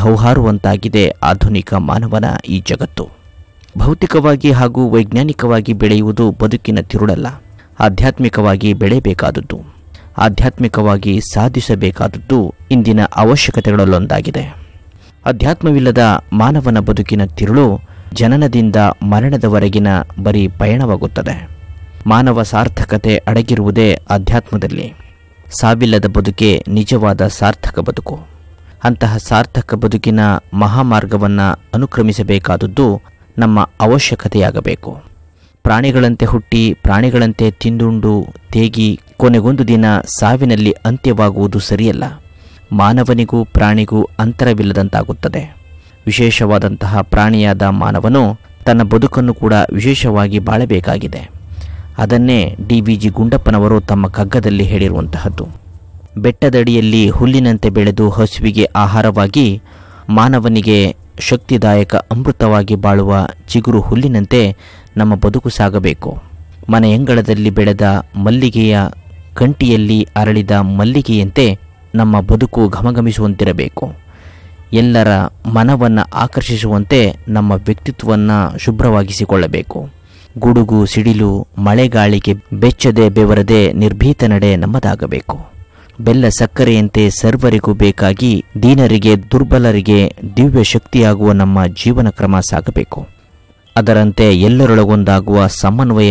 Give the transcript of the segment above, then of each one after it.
ಹೌಹಾರುವಂತಾಗಿದೆ ಆಧುನಿಕ ಮಾನವನ ಈ ಜಗತ್ತು ಭೌತಿಕವಾಗಿ ಹಾಗೂ ವೈಜ್ಞಾನಿಕವಾಗಿ ಬೆಳೆಯುವುದು ಬದುಕಿನ ತಿರುಳಲ್ಲ ಆಧ್ಯಾತ್ಮಿಕವಾಗಿ ಬೆಳೆಯಬೇಕಾದದ್ದು ಆಧ್ಯಾತ್ಮಿಕವಾಗಿ ಸಾಧಿಸಬೇಕಾದದ್ದು ಇಂದಿನ ಅವಶ್ಯಕತೆಗಳಲ್ಲೊಂದಾಗಿದೆ ಅಧ್ಯಾತ್ಮವಿಲ್ಲದ ಮಾನವನ ಬದುಕಿನ ತಿರುಳು ಜನನದಿಂದ ಮರಣದವರೆಗಿನ ಬರೀ ಪಯಣವಾಗುತ್ತದೆ ಮಾನವ ಸಾರ್ಥಕತೆ ಅಡಗಿರುವುದೇ ಅಧ್ಯಾತ್ಮದಲ್ಲಿ ಸಾವಿಲ್ಲದ ಬದುಕೆ ನಿಜವಾದ ಸಾರ್ಥಕ ಬದುಕು ಅಂತಹ ಸಾರ್ಥಕ ಬದುಕಿನ ಮಹಾಮಾರ್ಗವನ್ನು ಅನುಕ್ರಮಿಸಬೇಕಾದದ್ದು ನಮ್ಮ ಅವಶ್ಯಕತೆಯಾಗಬೇಕು ಪ್ರಾಣಿಗಳಂತೆ ಹುಟ್ಟಿ ಪ್ರಾಣಿಗಳಂತೆ ತಿಂದುಂಡು ತೇಗಿ ಕೊನೆಗೊಂದು ದಿನ ಸಾವಿನಲ್ಲಿ ಅಂತ್ಯವಾಗುವುದು ಸರಿಯಲ್ಲ ಮಾನವನಿಗೂ ಪ್ರಾಣಿಗೂ ಅಂತರವಿಲ್ಲದಂತಾಗುತ್ತದೆ ವಿಶೇಷವಾದಂತಹ ಪ್ರಾಣಿಯಾದ ಮಾನವನು ತನ್ನ ಬದುಕನ್ನು ಕೂಡ ವಿಶೇಷವಾಗಿ ಬಾಳಬೇಕಾಗಿದೆ ಅದನ್ನೇ ಡಿ ವಿ ಜಿ ಗುಂಡಪ್ಪನವರು ತಮ್ಮ ಕಗ್ಗದಲ್ಲಿ ಹೇಳಿರುವಂತಹದ್ದು ಬೆಟ್ಟದಡಿಯಲ್ಲಿ ಹುಲ್ಲಿನಂತೆ ಬೆಳೆದು ಹಸುವಿಗೆ ಆಹಾರವಾಗಿ ಮಾನವನಿಗೆ ಶಕ್ತಿದಾಯಕ ಅಮೃತವಾಗಿ ಬಾಳುವ ಚಿಗುರು ಹುಲ್ಲಿನಂತೆ ನಮ್ಮ ಬದುಕು ಸಾಗಬೇಕು ಮನೆಯಂಗಳದಲ್ಲಿ ಬೆಳೆದ ಮಲ್ಲಿಗೆಯ ಕಂಟಿಯಲ್ಲಿ ಅರಳಿದ ಮಲ್ಲಿಗೆಯಂತೆ ನಮ್ಮ ಬದುಕು ಘಮಘಮಿಸುವಂತಿರಬೇಕು ಎಲ್ಲರ ಮನವನ್ನು ಆಕರ್ಷಿಸುವಂತೆ ನಮ್ಮ ವ್ಯಕ್ತಿತ್ವವನ್ನು ಶುಭ್ರವಾಗಿಸಿಕೊಳ್ಳಬೇಕು ಗುಡುಗು ಸಿಡಿಲು ಮಳೆಗಾಳಿಗೆ ಬೆಚ್ಚದೆ ಬೆವರದೆ ನಿರ್ಭೀತ ನಡೆ ನಮ್ಮದಾಗಬೇಕು ಬೆಲ್ಲ ಸಕ್ಕರೆಯಂತೆ ಸರ್ವರಿಗೂ ಬೇಕಾಗಿ ದೀನರಿಗೆ ದುರ್ಬಲರಿಗೆ ದಿವ್ಯ ಶಕ್ತಿಯಾಗುವ ನಮ್ಮ ಜೀವನ ಕ್ರಮ ಸಾಗಬೇಕು ಅದರಂತೆ ಎಲ್ಲರೊಳಗೊಂದಾಗುವ ಸಮನ್ವಯ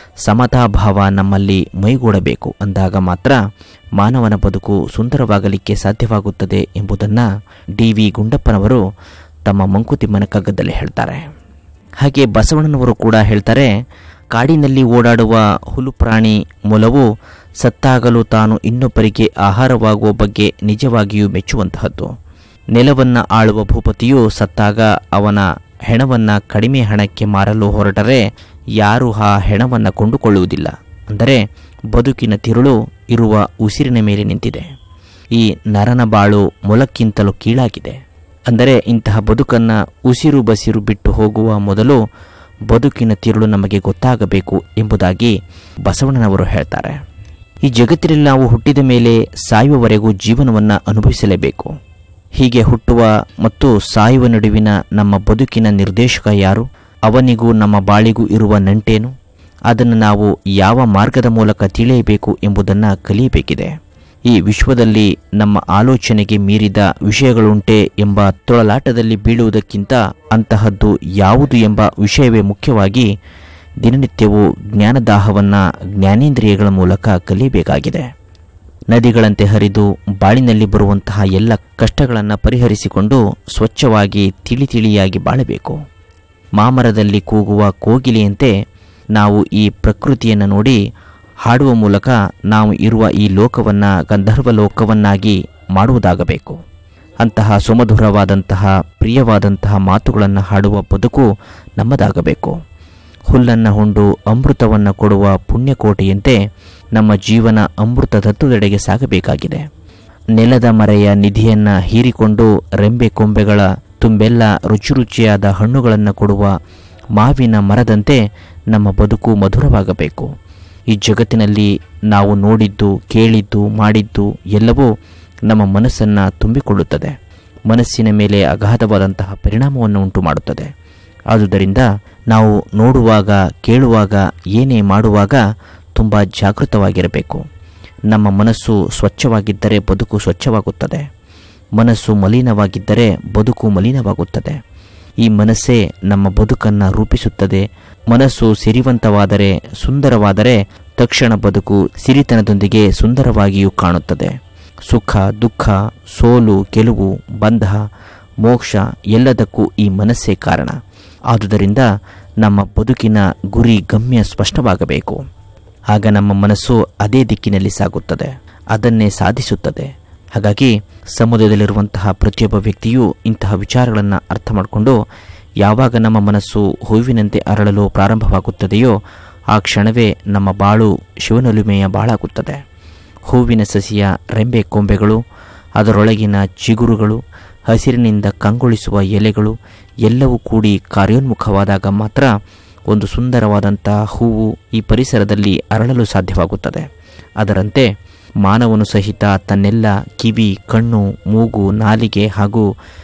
ಸಮತಾಭಾವ ನಮ್ಮಲ್ಲಿ ಮೈಗೂಡಬೇಕು ಅಂದಾಗ ಮಾತ್ರ ಮಾನವನ ಬದುಕು ಸುಂದರವಾಗಲಿಕ್ಕೆ ಸಾಧ್ಯವಾಗುತ್ತದೆ ಎಂಬುದನ್ನು ಡಿ ವಿ ಗುಂಡಪ್ಪನವರು ತಮ್ಮ ಮಂಕುತಿಮ್ಮನ ಕಗ್ಗದಲ್ಲಿ ಹೇಳ್ತಾರೆ ಹಾಗೆ ಬಸವಣ್ಣನವರು ಕೂಡ ಹೇಳ್ತಾರೆ ಕಾಡಿನಲ್ಲಿ ಓಡಾಡುವ ಹುಲು ಪ್ರಾಣಿ ಮೊಲವು ಸತ್ತಾಗಲು ತಾನು ಇನ್ನೊಬ್ಬರಿಗೆ ಆಹಾರವಾಗುವ ಬಗ್ಗೆ ನಿಜವಾಗಿಯೂ ಮೆಚ್ಚುವಂತಹದ್ದು ನೆಲವನ್ನು ಆಳುವ ಭೂಪತಿಯು ಸತ್ತಾಗ ಅವನ ಹೆಣವನ್ನು ಕಡಿಮೆ ಹಣಕ್ಕೆ ಮಾರಲು ಹೊರಟರೆ ಯಾರೂ ಆ ಹೆಣವನ್ನು ಕೊಂಡುಕೊಳ್ಳುವುದಿಲ್ಲ ಅಂದರೆ ಬದುಕಿನ ತಿರುಳು ಇರುವ ಉಸಿರಿನ ಮೇಲೆ ನಿಂತಿದೆ ಈ ನರನ ಬಾಳು ಮೊಲಕ್ಕಿಂತಲೂ ಕೀಳಾಗಿದೆ ಅಂದರೆ ಇಂತಹ ಬದುಕನ್ನು ಉಸಿರು ಬಸಿರು ಬಿಟ್ಟು ಹೋಗುವ ಮೊದಲು ಬದುಕಿನ ತಿರುಳು ನಮಗೆ ಗೊತ್ತಾಗಬೇಕು ಎಂಬುದಾಗಿ ಬಸವಣ್ಣನವರು ಹೇಳ್ತಾರೆ ಈ ಜಗತ್ತಿನಲ್ಲಿ ನಾವು ಹುಟ್ಟಿದ ಮೇಲೆ ಸಾಯುವವರೆಗೂ ಜೀವನವನ್ನು ಅನುಭವಿಸಲೇಬೇಕು ಹೀಗೆ ಹುಟ್ಟುವ ಮತ್ತು ಸಾಯುವ ನಡುವಿನ ನಮ್ಮ ಬದುಕಿನ ನಿರ್ದೇಶಕ ಯಾರು ಅವನಿಗೂ ನಮ್ಮ ಬಾಳಿಗೂ ಇರುವ ನಂಟೇನು ಅದನ್ನು ನಾವು ಯಾವ ಮಾರ್ಗದ ಮೂಲಕ ತಿಳಿಯಬೇಕು ಎಂಬುದನ್ನು ಕಲಿಯಬೇಕಿದೆ ಈ ವಿಶ್ವದಲ್ಲಿ ನಮ್ಮ ಆಲೋಚನೆಗೆ ಮೀರಿದ ವಿಷಯಗಳುಂಟೆ ಎಂಬ ತೊಳಲಾಟದಲ್ಲಿ ಬೀಳುವುದಕ್ಕಿಂತ ಅಂತಹದ್ದು ಯಾವುದು ಎಂಬ ವಿಷಯವೇ ಮುಖ್ಯವಾಗಿ ದಿನನಿತ್ಯವೂ ಜ್ಞಾನದಾಹವನ್ನು ಜ್ಞಾನೇಂದ್ರಿಯಗಳ ಮೂಲಕ ಕಲಿಯಬೇಕಾಗಿದೆ ನದಿಗಳಂತೆ ಹರಿದು ಬಾಳಿನಲ್ಲಿ ಬರುವಂತಹ ಎಲ್ಲ ಕಷ್ಟಗಳನ್ನು ಪರಿಹರಿಸಿಕೊಂಡು ಸ್ವಚ್ಛವಾಗಿ ತಿಳಿ ತಿಳಿಯಾಗಿ ಬಾಳಬೇಕು ಮಾಮರದಲ್ಲಿ ಕೂಗುವ ಕೋಗಿಲೆಯಂತೆ ನಾವು ಈ ಪ್ರಕೃತಿಯನ್ನು ನೋಡಿ ಹಾಡುವ ಮೂಲಕ ನಾವು ಇರುವ ಈ ಲೋಕವನ್ನು ಗಂಧರ್ವ ಲೋಕವನ್ನಾಗಿ ಮಾಡುವುದಾಗಬೇಕು ಅಂತಹ ಸುಮಧುರವಾದಂತಹ ಪ್ರಿಯವಾದಂತಹ ಮಾತುಗಳನ್ನು ಹಾಡುವ ಬದುಕು ನಮ್ಮದಾಗಬೇಕು ಹುಲ್ಲನ್ನು ಹೊಂಡು ಅಮೃತವನ್ನು ಕೊಡುವ ಪುಣ್ಯಕೋಟೆಯಂತೆ ನಮ್ಮ ಜೀವನ ಅಮೃತ ತತ್ವದೆಡೆಗೆ ಸಾಗಬೇಕಾಗಿದೆ ನೆಲದ ಮರೆಯ ನಿಧಿಯನ್ನು ಹೀರಿಕೊಂಡು ರೆಂಬೆ ಕೊಂಬೆಗಳ ತುಂಬೆಲ್ಲ ರುಚಿ ರುಚಿಯಾದ ಹಣ್ಣುಗಳನ್ನು ಕೊಡುವ ಮಾವಿನ ಮರದಂತೆ ನಮ್ಮ ಬದುಕು ಮಧುರವಾಗಬೇಕು ಈ ಜಗತ್ತಿನಲ್ಲಿ ನಾವು ನೋಡಿದ್ದು ಕೇಳಿದ್ದು ಮಾಡಿದ್ದು ಎಲ್ಲವೂ ನಮ್ಮ ಮನಸ್ಸನ್ನು ತುಂಬಿಕೊಳ್ಳುತ್ತದೆ ಮನಸ್ಸಿನ ಮೇಲೆ ಅಗಾಧವಾದಂತಹ ಪರಿಣಾಮವನ್ನು ಉಂಟು ಮಾಡುತ್ತದೆ ಆದುದರಿಂದ ನಾವು ನೋಡುವಾಗ ಕೇಳುವಾಗ ಏನೇ ಮಾಡುವಾಗ ತುಂಬ ಜಾಗೃತವಾಗಿರಬೇಕು ನಮ್ಮ ಮನಸ್ಸು ಸ್ವಚ್ಛವಾಗಿದ್ದರೆ ಬದುಕು ಸ್ವಚ್ಛವಾಗುತ್ತದೆ ಮನಸ್ಸು ಮಲಿನವಾಗಿದ್ದರೆ ಬದುಕು ಮಲಿನವಾಗುತ್ತದೆ ಈ ಮನಸ್ಸೇ ನಮ್ಮ ಬದುಕನ್ನು ರೂಪಿಸುತ್ತದೆ ಮನಸ್ಸು ಸಿರಿವಂತವಾದರೆ ಸುಂದರವಾದರೆ ತಕ್ಷಣ ಬದುಕು ಸಿರಿತನದೊಂದಿಗೆ ಸುಂದರವಾಗಿಯೂ ಕಾಣುತ್ತದೆ ಸುಖ ದುಃಖ ಸೋಲು ಗೆಲುವು ಬಂಧ ಮೋಕ್ಷ ಎಲ್ಲದಕ್ಕೂ ಈ ಮನಸ್ಸೇ ಕಾರಣ ಆದುದರಿಂದ ನಮ್ಮ ಬದುಕಿನ ಗುರಿ ಗಮ್ಯ ಸ್ಪಷ್ಟವಾಗಬೇಕು ಆಗ ನಮ್ಮ ಮನಸ್ಸು ಅದೇ ದಿಕ್ಕಿನಲ್ಲಿ ಸಾಗುತ್ತದೆ ಅದನ್ನೇ ಸಾಧಿಸುತ್ತದೆ ಹಾಗಾಗಿ ಸಮುದಾಯದಲ್ಲಿರುವಂತಹ ಪ್ರತಿಯೊಬ್ಬ ವ್ಯಕ್ತಿಯೂ ಇಂತಹ ವಿಚಾರಗಳನ್ನು ಅರ್ಥ ಮಾಡಿಕೊಂಡು ಯಾವಾಗ ನಮ್ಮ ಮನಸ್ಸು ಹೂವಿನಂತೆ ಅರಳಲು ಪ್ರಾರಂಭವಾಗುತ್ತದೆಯೋ ಆ ಕ್ಷಣವೇ ನಮ್ಮ ಬಾಳು ಶಿವನೊಲುಮೆಯ ಬಾಳಾಗುತ್ತದೆ ಹೂವಿನ ಸಸಿಯ ರೆಂಬೆ ಕೊಂಬೆಗಳು ಅದರೊಳಗಿನ ಚಿಗುರುಗಳು ಹಸಿರಿನಿಂದ ಕಂಗೊಳಿಸುವ ಎಲೆಗಳು ಎಲ್ಲವೂ ಕೂಡಿ ಕಾರ್ಯೋನ್ಮುಖವಾದಾಗ ಮಾತ್ರ ಒಂದು ಸುಂದರವಾದಂಥ ಹೂವು ಈ ಪರಿಸರದಲ್ಲಿ ಅರಳಲು ಸಾಧ್ಯವಾಗುತ್ತದೆ ಅದರಂತೆ ಮಾನವನು ಸಹಿತ ತನ್ನೆಲ್ಲ ಕಿವಿ ಕಣ್ಣು ಮೂಗು ನಾಲಿಗೆ ಹಾಗೂ